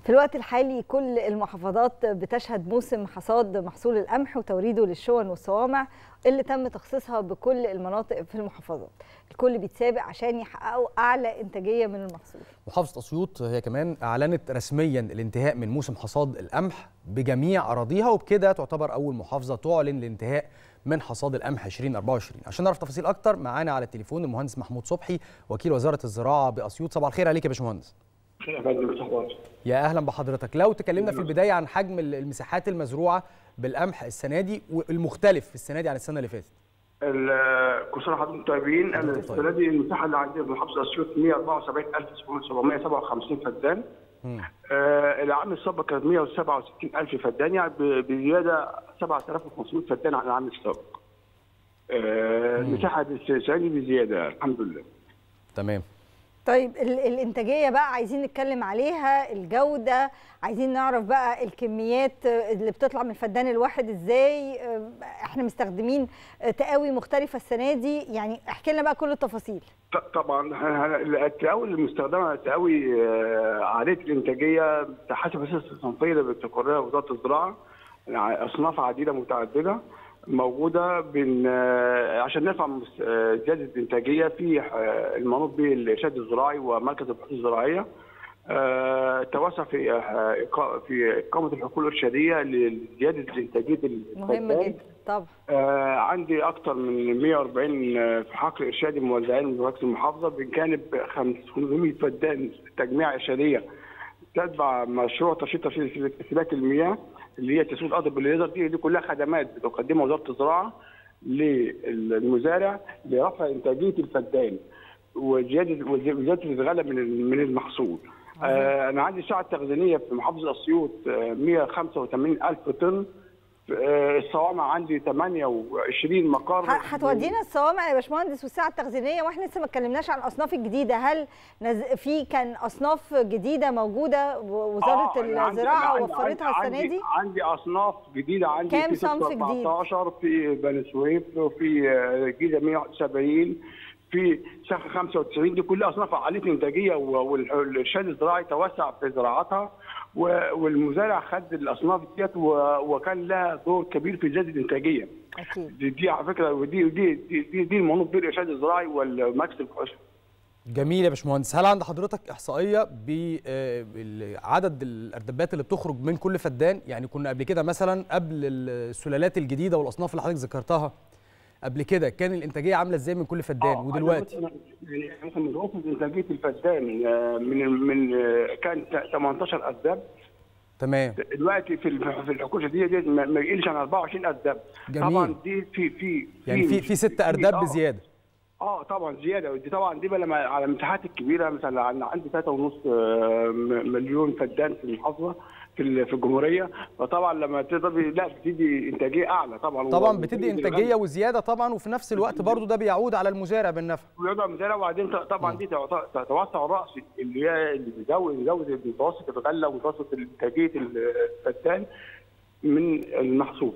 في الوقت الحالي كل المحافظات بتشهد موسم حصاد محصول القمح وتوريده للشون والصوامع اللي تم تخصيصها بكل المناطق في المحافظات الكل بيتسابق عشان يحققوا اعلى انتاجيه من المحصول محافظه اسيوط هي كمان اعلنت رسميا الانتهاء من موسم حصاد القمح بجميع اراضيها وبكده تعتبر اول محافظه تعلن الانتهاء من حصاد القمح 2024 عشان نعرف تفاصيل اكتر معانا على التليفون المهندس محمود صبحي وكيل وزاره الزراعه باسيوط صباح الخير عليك يا باشمهندس خير يا فندم صحبات يا اهلا بحضرتك لو تكلمنا في البدايه عن حجم المساحات المزروعه بالقمح السنه دي والمختلف في السنه دي عن السنه اللي فاتت كل سنه وحضرتك طيبين انا السنه دي المساحه اللي عندي في محافظه اسيوط 174757 فدان آه العام السابق كانت 167000 فدان يعني بزياده 7500 فدان عن العام السابق. آه المساحه السنه دي بزياده الحمد لله. تمام. طيب الانتاجيه بقى عايزين نتكلم عليها الجوده عايزين نعرف بقى الكميات اللي بتطلع من الفدان الواحد ازاي احنا مستخدمين تقاوي مختلفه السنه دي يعني احكي لنا بقى كل التفاصيل طبعا التقاوي المستخدمه التقاوي عاليه الانتاجيه حسب اساس الصنفيه اللي بتقررها وزاره الزراعه اصناف عديده متعدده موجوده بين عشان نرفع زياده الانتاجيه في المنوط به الارشاد الزراعي ومركز البحوث الزراعيه توسع في في اقامه الحقول الارشاديه لزياده انتاجيه مهمه جدا طبعا عندي اكثر من 140 في حقل ارشادي موزعين من مركز المحافظه بجانب 500 فدان تجميع ارشاديه تتبع مشروع ترشيد ترشيد سباك المياه اللي هي تسويق الارض بالليزر دي دي كلها خدمات بتقدمها وزاره الزراعه للمزارع لرفع انتاجيه الفدان وزياده وزياده الغله من من المحصول. آه انا عندي سعه تخزينيه في محافظه اسيوط آه 185 الف طن آه الصوامع عندي 28 مقر هتودينا الصوامع يا باشمهندس والساعه التخزينيه واحنا لسه ما اتكلمناش عن الاصناف الجديده هل نز... في كان اصناف جديده موجوده وزاره آه الزراعه وفرتها السنه دي عندي اصناف جديده عندي كام صنف جديد 14 في بني سويف وفي الجيزه 171 في شخ 95 دي كلها اصناف عاليه انتاجيه والارشاد الزراعي توسع في زراعتها والمزارع خد الاصناف ديت وكان لها دور كبير في زياده الانتاجيه. اكيد دي, دي على فكره ودي دي دي, دي, دي المنوط بين الارشاد الزراعي والمركز البحوث. جميل يا باشمهندس هل عند حضرتك احصائيه بعدد الاردبات اللي بتخرج من كل فدان يعني كنا قبل كده مثلا قبل السلالات الجديده والاصناف اللي حضرتك ذكرتها قبل كده كان الانتاجيه عامله ازاي من كل فدان آه ودلوقتي يعني مثلا من رصد انتاجيه الفدان من من كان 18 ارداب تمام دلوقتي في في الحكومه دي دي ما يقلش عن 24 ارداب جميل. طبعا دي في في يعني في في ست ارداب بزياده اه طبعا زياده دي طبعا دي لما على المساحات الكبيره مثلا عندي 3.5 مليون فدان في المحافظه في في الجمهوريه فطبعا لما تقدر لا بتدي انتاجيه اعلى طبعا طبعا بتدي انتاجيه وزياده طبعا وفي نفس الوقت برضو ده بيعود على المزارع بالنفع بيعود على المزارع وبعدين طبعا دي توسع الراس اللي هي اللي بيزود بيزود متوسط الغله ومتوسط انتاجيه الفدان من المحصول.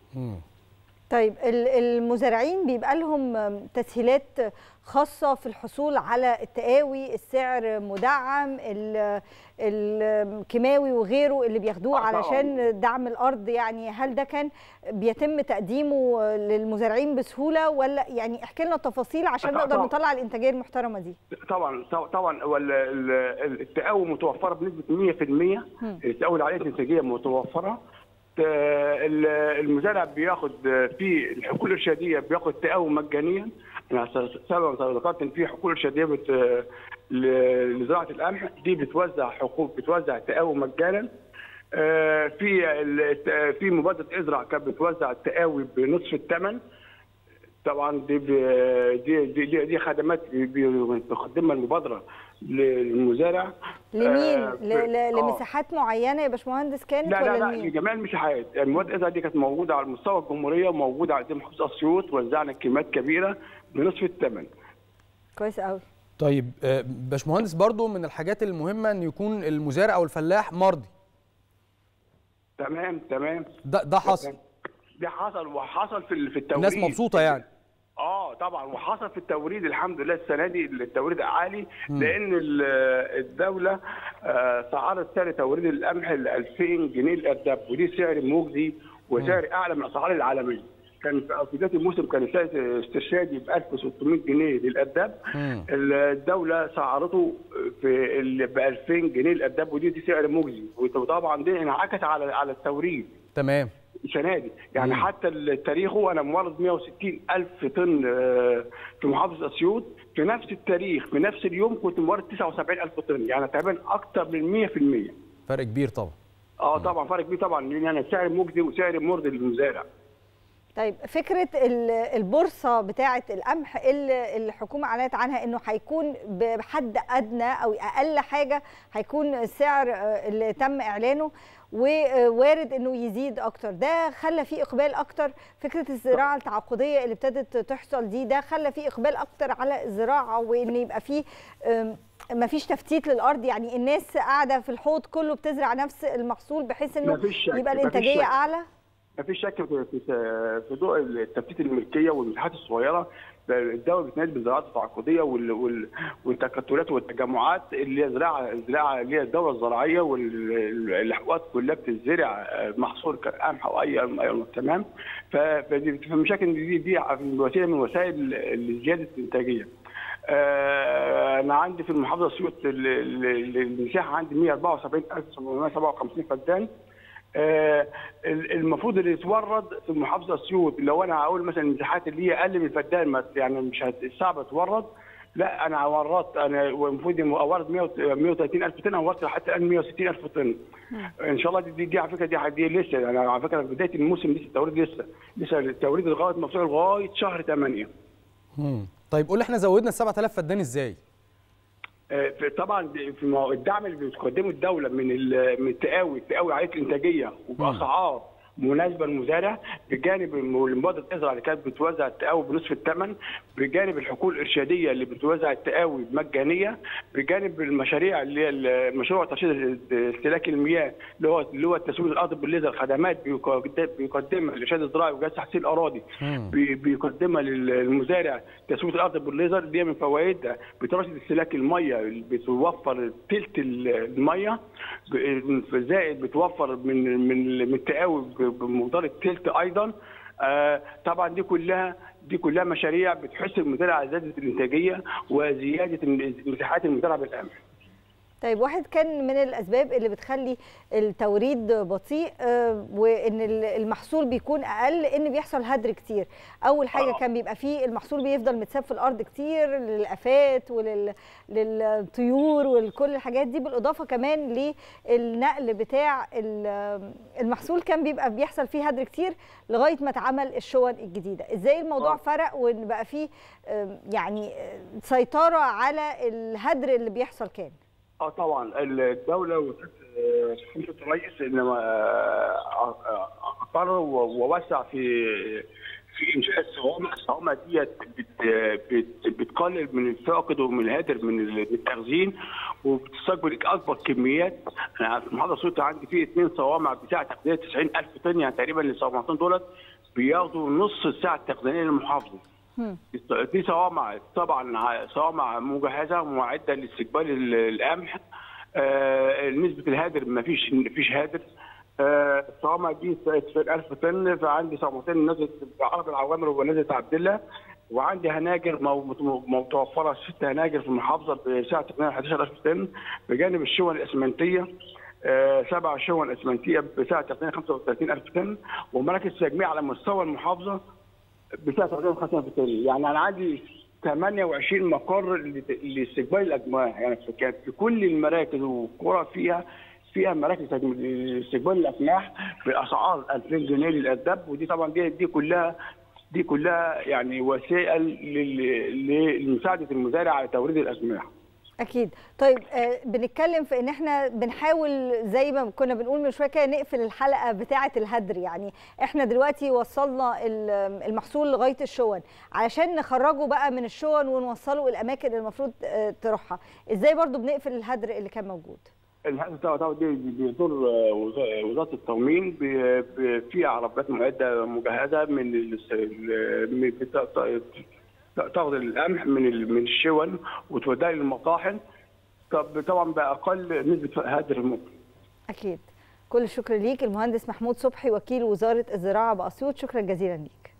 طيب المزارعين بيبقى لهم تسهيلات خاصة في الحصول على التقاوي السعر مدعم الكيماوي وغيره اللي بياخدوه علشان دعم الأرض يعني هل ده كان بيتم تقديمه للمزارعين بسهولة ولا يعني احكي لنا التفاصيل عشان نقدر نطلع الإنتاجية المحترمة دي طبعا طبعا التقاوي متوفرة بنسبة 100% التقاوي العالية الإنتاجية متوفرة المزارع بياخد في الحقول الارشاديه بياخد تقاوي مجانيا انا سبب ذكرت ان في حقول ارشاديه بت... لزراعه القمح دي بتوزع حقوق بتوزع تقاوي مجانا في في مبادره ازرع كانت بتوزع التقاوي بنصف الثمن طبعا دي دي دي, دي خدمات بتقدمها المبادره للمزارع لمين؟ آه لمساحات معينه يا باشمهندس كانت لا ولا لا لمين؟ لا لجميع المساحات، المواد الازرق دي كانت موجوده على مستوى الجمهوريه وموجوده على محافظه اسيوط وزعنا كميات كبيره بنصف الثمن. كويس قوي. طيب باشمهندس برضو من الحاجات المهمه ان يكون المزارع او الفلاح مرضي. تمام تمام. ده ده حصل. ده حصل وحصل في في التوريد الناس مبسوطه يعني. اه طبعا وحصل في التوريد الحمد لله السنه دي التوريد عالي لان ال- الدوله آه، سعرت سعر توريد القمح ل 2000 جنيه الارتب ودي سعر مجزي وسعر اعلى من الاسعار العالميه كان في بدايه الموسم كان سعر استرشادي ب 1600 جنيه للارتب مم. الدوله سعرته في ب 2000 جنيه الارتب ودي دي سعر مجزي وطبعا دي انعكس على على التوريد تمام السنه دي يعني مم. حتى التاريخ انا مورد 160 الف طن آه، في محافظه اسيوط في نفس التاريخ في نفس اليوم كنت مورد 79 الف طن يعني تقريبا اكتر من 100% فرق كبير طبعا اه طبعا فرق كبير طبعا لان انا سعر مجزي وسعر مرضي للمزارع طيب فكره ال- البورصه بتاعه القمح اللي الحكومه اعلنت عنها انه هيكون بحد ادنى او اقل حاجه هيكون السعر آه، اللي تم اعلانه ووارد انه يزيد اكتر ده خلى فيه اقبال اكتر فكره الزراعه التعاقديه اللي ابتدت تحصل دي ده خلى فيه اقبال اكتر على الزراعه وان يبقى فيه آم، مفيش تفتيت للارض يعني الناس قاعده في الحوض كله بتزرع نفس المحصول بحيث انه مفيش شك، يبقى مفيش الانتاجيه شك. اعلى ما فيش شك في في في ضوء التفتيت الملكيه والمساحات الصغيره الدوله بتنادي بالزراعات التعاقديه وال- وال- والتكتلات والتجمعات اللي هي زراعه زراعه اللي هي الدوله الزراعيه والاحواض كلها بتزرع محصول قمح او اي أي- تمام ف- فدي فمشاكل دي دي وسيله من وسائل لزياده الانتاجيه. آه، انا عندي في المحافظه اسيوط ال- ال- المساحه عندي 174757 فدان آه، المفروض اللي يتورد في المحافظه اسيوط لو انا هقول مثلا المساحات اللي هي اقل من الفدان ما- يعني مش هت- صعب تورد لا انا وردت انا المفروض اورد 130 الف طن وردت حتى الان 160 الف طن ان شاء الله دي, دي, دي على فكره دي, دي لسه انا على فكره في بدايه الموسم لسه التوريد لسه لسه التوريد لغايه مفتوح لغايه شهر 8 مم. طيب قول لي احنا زودنا ال 7000 فدان ازاي آه، في- طبعا في مو- الدعم اللي بتقدمه الدوله من ال- من التقاوي التقاوي عليه الانتاجيه وباسعار مناسبه للمزارع بجانب الم- المبادره الازرع اللي كانت بتوزع التقاوي بنصف الثمن بجانب الحقول الارشاديه اللي بتوزع التقاوي مجانيه بجانب المشاريع اللي هي ال- مشروع ترشيد استهلاك المياه اللي هو اللي هو التسويق الارضي بالليزر خدمات بيقدم- بيقدمها الارشاد الزراعي وجهاز تحسين الاراضي مم. بي- بيقدمها للمزارع تسويه الارض بالليزر دي من فوائدها بترشد استهلاك الميه اللي بتوفر ثلث الميه ب- زائد بتوفر من من من التقاوي ب- بمقدار الثلث ايضا آه، طبعا دي كلها دي كلها مشاريع بتحث المزارع على زياده الانتاجيه وزياده مساحات المزارع بالقمح طيب واحد كان من الاسباب اللي بتخلي التوريد بطيء آه، وان ال- المحصول بيكون اقل ان بيحصل هدر كتير اول حاجه آه. كان بيبقى فيه المحصول بيفضل متساب في الارض كتير للافات وللطيور ولكل الحاجات دي بالاضافه كمان للنقل بتاع ال- المحصول كان بيبقى بيحصل فيه هدر كتير لغايه ما اتعمل الشون الجديده ازاي الموضوع آه. فرق وان بقى فيه آه، يعني آه، سيطره على الهدر اللي بيحصل كان اه طبعا الدوله وحكومه الرئيس انما آه، آه، اقر ووسع في في انشاء الصوامع، الصوامع ديت بت- بت- بتقلل من الفاقد ومن الهدر من التخزين وبتستقبل اكبر كميات انا في محافظه اسيوط عندي في اثنين صوامع بتاع تغذيه 90000 طن يعني تقريبا الصوامعتين دولت بياخدوا نص الساعه التخزينيه للمحافظه. هم. دي صوامع طبعا ع- صوامع مجهزه ومعده لاستقبال ال- القمح آه، نسبه الهادر ما فيش فيش هادر آه، الصوامع دي في 1000 طن فعندي صومعتين نزلت في عرب العوامر ونزلت عبد الله وعندي هناجر مو- مو- متوفره ست هناجر في المحافظه بسعه تقريبا 11000 طن بجانب الشون الاسمنتيه آه، سبع شون اسمنتيه بسعه تقريبا 35000 طن ومراكز تجميع على مستوى المحافظه بسعه تقريبا 5000 طن يعني انا عندي 28 مقر لت- لاستقبال الاجماع يعني في كانت في كل المراكز والقرى فيها فيها مراكز تجم- لاستقبال الافلاح باسعار 2000 جنيه للادب ودي طبعا دي دي كلها دي كلها يعني وسائل لل- لمساعده المزارع على توريد الاسماح. اكيد طيب آه، بنتكلم في ان احنا بنحاول زي ما كنا بنقول من شويه كده نقفل الحلقه بتاعه الهدر يعني احنا دلوقتي وصلنا ال- المحصول لغايه الشون علشان نخرجه بقى من الشون ونوصله الاماكن اللي المفروض آه، تروحها ازاي برضو بنقفل الهدر اللي كان موجود الهدف طبعا دي بيدور وزاره التموين ب- ب- في عربيات معده مجهزه من الس- ال- من- بت- تاخذ القمح من ال- من الشون وتوديها للمطاحن طب طبعا باقل نسبه هدر ممكن اكيد كل الشكر ليك المهندس محمود صبحي وكيل وزاره الزراعه باسيوط شكرا جزيلا ليك